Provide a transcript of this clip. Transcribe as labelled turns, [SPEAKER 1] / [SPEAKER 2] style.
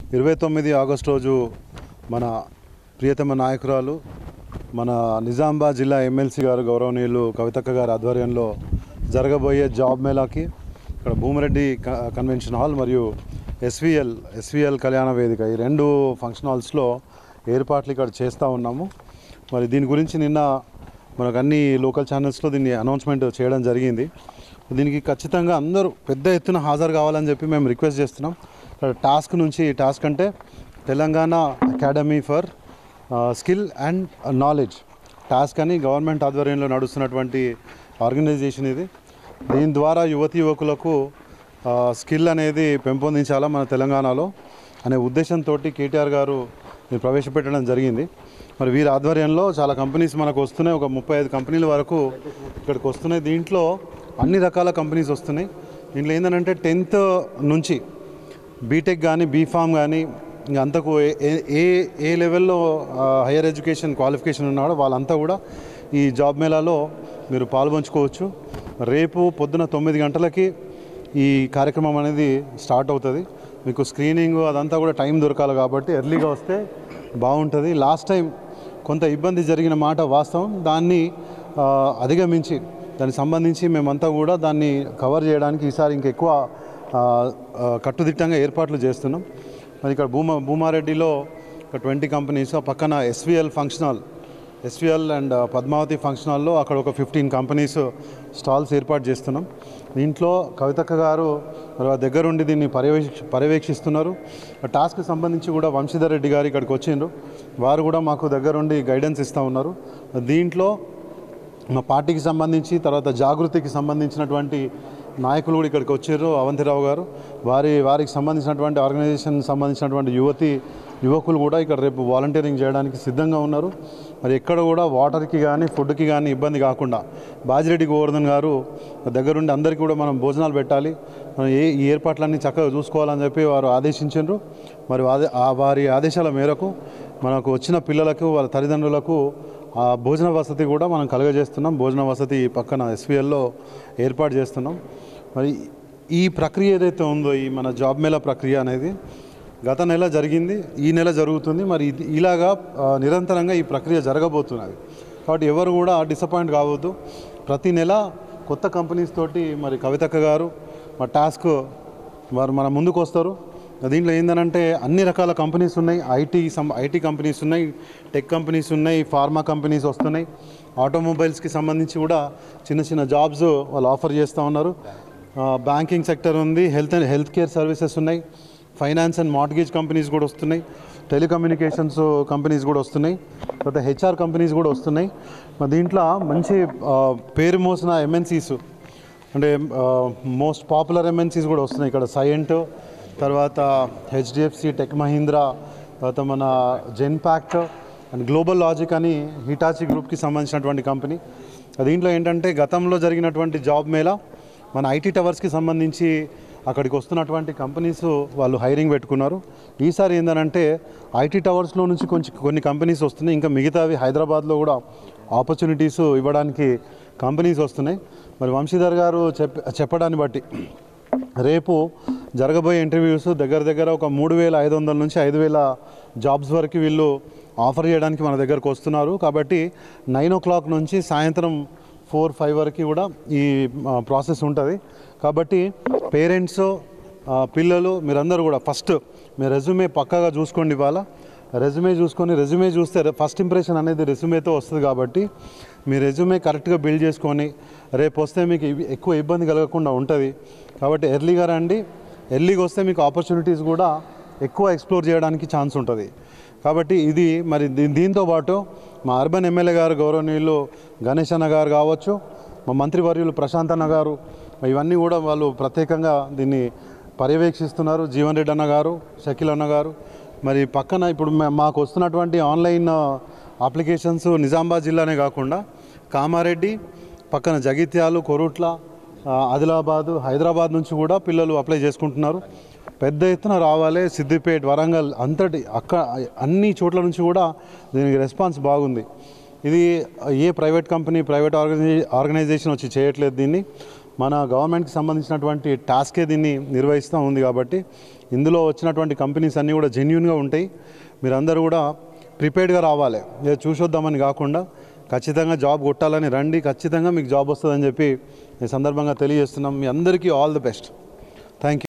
[SPEAKER 1] ఇరవై తొమ్మిది ఆగస్టు రోజు మన ప్రియతమ నాయకురాలు మన నిజామాబాద్ జిల్లా ఎమ్మెల్సీ గారు గౌరవనీయులు కవితక్క గారి ఆధ్వర్యంలో జరగబోయే జాబ్ మేళాకి ఇక్కడ భూమిరెడ్డి క- కన్వెన్షన్ హాల్ మరియు ఎస్విఎల్ ఎస్విఎల్ కళ్యాణ వేదిక ఈ రెండు ఫంక్షన్ హాల్స్లో ఏర్పాట్లు ఇక్కడ చేస్తూ ఉన్నాము మరి దీని గురించి నిన్న మనకు అన్ని లోకల్ ఛానల్స్లో దీన్ని అనౌన్స్మెంట్ చేయడం జరిగింది దీనికి ఖచ్చితంగా అందరూ పెద్ద ఎత్తున హాజరు కావాలని చెప్పి మేము రిక్వెస్ట్ చేస్తున్నాం ఇక్కడ టాస్క్ నుంచి టాస్క్ అంటే Telangana academy for skill and knowledge task అని గవర్నమెంట్ ఆధ్వర్యంలో నడుస్తున్నటువంటి ఆర్గనైజేషన్ ఇది దీని ద్వారా యువతి యువకులకు స్కిల్ అనేది పెంపొందించాలా మన తెలంగాణలో అనే ఉద్దేశంతో కేటీఆర్ గారు ఇది ప్రవేశపెట్టడం జరిగింది మరి వీరి ఆధ్వర్యంలో చాలా కంపెనీస్ మనకు వస్తున్నాయి ఒక ముప్పై ఐదు కంపెనీల వరకు ఇక్కడికి వస్తున్నాయి దీంట్లో అన్ని రకాల కంపెనీస్ వస్తున్నాయి దీంట్లో ఏంటంటే టెన్త్ నుంచి బీటెక్ కానీ బీఫామ్ కానీ ఇంకా అంతకు ఏ- ఏ- ఏ ఏ లెవెల్లో హైయర్ ఎడ్యుకేషన్ క్వాలిఫికేషన్ ఉన్నాడో వాళ్ళంతా కూడా ఈ జాబ్ మేళాలో మీరు పాల్పంచుకోవచ్చు రేపు పొద్దున తొమ్మిది గంటలకి ఈ కార్యక్రమం అనేది స్టార్ట్ అవుతుంది మీకు స్క్రీనింగ్ అదంతా కూడా టైం దొరకాలి కాబట్టి ఎర్లీగా వస్తే బాగుంటుంది లాస్ట్ టైం కొంత ఇబ్బంది జరిగిన మాట వాస్తవం దాన్ని ఆ, అధిగమించి దానికి సంబంధించి మేమంతా కూడా దాన్ని కవర్ చేయడానికి ఈసారి ఇంకెక్కువ ఆ, ఆ, కట్టుదిట్టంగా ఏర్పాట్లు చేస్తున్నాం మరి ఇక్కడ భూమా భూమారెడ్డిలో ఒక ట్వంటీ కంపెనీస్ ఆ పక్కన S V L function hall S V L and Padmavati function హాల్లో అక్కడ ఒక ఫిఫ్టీన్ కంపెనీస్ స్టాల్స్ ఏర్పాటు చేస్తున్నాం దీంట్లో కవితక్క గారు మరి ఆ దగ్గరుండి దీన్ని పర్యవేక్ష పర్యవేక్షిస్తున్నారు ఆ టాస్క్కి సంబంధించి కూడా వంశీధర్ రెడ్డి గారు ఇక్కడికి వచ్చిండ్రు వారు కూడా మాకు దగ్గరుండి గైడెన్స్ ఇస్తూ ఉన్నారు దీంట్లో మా పార్టీకి సంబంధించి తర్వాత జాగృతికి సంబంధించినటువంటి నాయకులు కూడా ఇక్కడికి వచ్చారు అవంతిరావు గారు వారి వారికి సంబంధించినటువంటి ఆర్గనైజేషన్ సంబంధించినటువంటి యువతి యువకులు కూడా ఇక్కడ రేపు వాలంటీరింగ్ చేయడానికి సిద్ధంగా ఉన్నారు మరి ఎక్కడ కూడా వాటర్కి కానీ ఫుడ్కి కానీ ఇబ్బంది కాకుండా బాజిరెడ్డి గోవర్ధన్ గారు దగ్గరుండి అందరికీ కూడా మనం భోజనాలు పెట్టాలి మనం ఏ ఈ ఏర్పాట్లన్నీ చక్కగా చూసుకోవాలని చెప్పి వారు ఆదేశించారు మరి వాదే- ఆ వారి ఆదేశాల మేరకు మనకు వచ్చిన పిల్లలకు వాళ్ళ తల్లిదండ్రులకు ఆ భోజన వసతి కూడా మనం కలుగజేస్తున్నాం భోజన వసతి పక్కన ఎస్విఎల్లో ఏర్పాటు చేస్తున్నాం మరి ఈ ప్రక్రియ ఏదైతే ఉందో ఈ మన జాబ్ మేళా ప్రక్రియ అనేది గత నెల జరిగింది ఈ నెల జరుగుతుంది మరి ఇది ఇలాగా ఆ, నిరంతరంగా ఈ ప్రక్రియ జరగబోతున్నది కాబట్టి ఎవరు కూడా డిసప్పాయింట్ కావద్దు ప్రతి నెల కొత్త కంపెనీస్ తోటి మరి కవితక్క గారు మా టాస్క్ వారు మన ముందుకు వస్తారు దీంట్లో ఏంటంటే అన్ని రకాల కంపెనీస్ ఉన్నాయి ఐటీ సం ఐటీ కంపెనీస్ ఉన్నాయి టెక్ కంపెనీస్ ఉన్నాయి ఫార్మా కంపెనీస్ వస్తున్నాయి ఆటోమొబైల్స్కి సంబంధించి కూడా చిన్న చిన్న జాబ్స్ వాళ్ళు ఆఫర్ చేస్తూ ఉన్నారు బ్యాంకింగ్ సెక్టర్ ఉంది health and health care services ఉన్నాయి ఫైనాన్స్ అండ్ మార్ట్గేజ్ కంపెనీస్ కూడా వస్తున్నాయి టెలికమ్యూనికేషన్స్ కంపెనీస్ కూడా వస్తున్నాయి తర్వాత హెచ్ఆర్ కంపెనీస్ కూడా వస్తున్నాయి మరి దీంట్లో మంచి ఆ, పేరు మోసిన ఎంఎన్సీస్ అంటే మోస్ట్ పాపులర్ ఎంఎన్సీస్ కూడా వస్తున్నాయి ఇక్కడ సైంట్ తర్వాత హెచ్డిఎఫ్సి టెక్ మహీంద్రా తర్వాత మన జెన్పాక్ట్ అండ్ గ్లోబల్ లాజిక్ అని హిటాచి గ్రూప్కి సంబంధించినటువంటి కంపెనీ దీంట్లో ఏంటంటే గతంలో జరిగినటువంటి జాబ్ మేళా మన ఐటీ టవర్స్కి సంబంధించి అక్కడికి వస్తున్నటువంటి కంపెనీస్ వాళ్ళు హైరింగ్ పెట్టుకున్నారు ఈసారి ఏంటంటే ఐటీ టవర్స్లో నుంచి కొంచెం కొన్ని కంపెనీస్ వస్తున్నాయి ఇంకా మిగతావి హైదరాబాద్లో కూడా ఆపర్చునిటీస్ ఇవ్వడానికి కంపెనీస్ వస్తున్నాయి మరి వంశీధర్ గారు చెప్ చెప్పడాన్ని బట్టి రేపు జరగబోయే ఇంటర్వ్యూస్ దగ్గర దగ్గర ఒక మూడు వేల ఐదు వందల నుంచి ఐదు వేల జాబ్స్ వరకు వీళ్ళు ఆఫర్ చేయడానికి మన దగ్గరకు వస్తున్నారు కాబట్టి నైన్ ఓ క్లాక్ నుంచి సాయంత్రం ఫోర్ ఫైవ్ వరకు కూడా ఈ ప్రాసెస్ ఉంటుంది కాబట్టి పేరెంట్స్ పిల్లలు మీరందరూ కూడా ఫస్ట్ మీ రెజ్యూమే పక్కాగా చూసుకోండి ఇవాళ రెజ్యూమే చూసుకొని రెజ్యూమే చూస్తే ఫస్ట్ ఇంప్రెషన్ అనేది రెజ్యూమేతో వస్తుంది కాబట్టి మీ రెజ్యూమే కరెక్ట్గా బిల్డ్ చేసుకొని రేపు వస్తే మీకు ఇవి- ఎక్కువ ఇబ్బంది కలగకుండా ఉంటుంది కాబట్టి ఎర్లీగా రండి ఎర్లీగా వస్తే మీకు ఆపర్చునిటీస్ కూడా ఎక్కువ ఎక్స్ప్లోర్ చేయడానికి ఛాన్స్ ఉంటుంది కాబట్టి ఇది మరి దీ- దీంతో పాటు మా అర్బన్ ఎమ్మెల్యే గారు గౌరవనీయులు గణేష్ అన్న గారు కావచ్చు మా మంత్రివర్యులు ప్రశాంత్ అన్న గారు ఇవన్నీ కూడా వాళ్ళు ప్రత్యేకంగా దీన్ని పర్యవేక్షిస్తున్నారు జీవన్ రెడ్డి అన్న గారు షకీల్ అన్న గారు మరి పక్కన ఇప్పుడు మే- మాకు వస్తున్నటువంటి ఆన్లైన్ అప్లికేషన్స్ నిజామాబాద్ జిల్లానే కాకుండా కామారెడ్డి పక్కన జగిత్యాలు కొరుట్ల ఆ, ఆదిలాబాదు హైదరాబాద్ నుంచి కూడా పిల్లలు అప్లై చేసుకుంటున్నారు పెద్ద ఎత్తున రావాలి సిద్దిపేట వరంగల్ అంతటి అక్క అన్ని చోట్ల నుంచి కూడా దీనికి రెస్పాన్స్ బాగుంది ఇది ఏ ప్రైవేట్ కంపెనీ ప్రైవేట్ ఆర్గనైజే ఆర్గనైజేషన్ వచ్చి చేయట్లేదు దీన్ని మన గవర్నమెంట్కి సంబంధించినటువంటి టాస్కే దీన్ని నిర్వహిస్తూ ఉంది కాబట్టి ఇందులో వచ్చినటువంటి కంపెనీస్ అన్నీ కూడా జెన్యున్గా ఉంటాయి మీరందరూ కూడా ప్రిపేర్డ్గా రావాలి ఏదో చూసొద్దామని కాకుండా ఖచ్చితంగా జాబ్ కొట్టాలని రండి ఖచ్చితంగా మీకు జాబ్ వస్తుందని చెప్పి ఈ సందర్భంగా తెలియజేస్తున్నాం మీ అందరికీ all the best thank you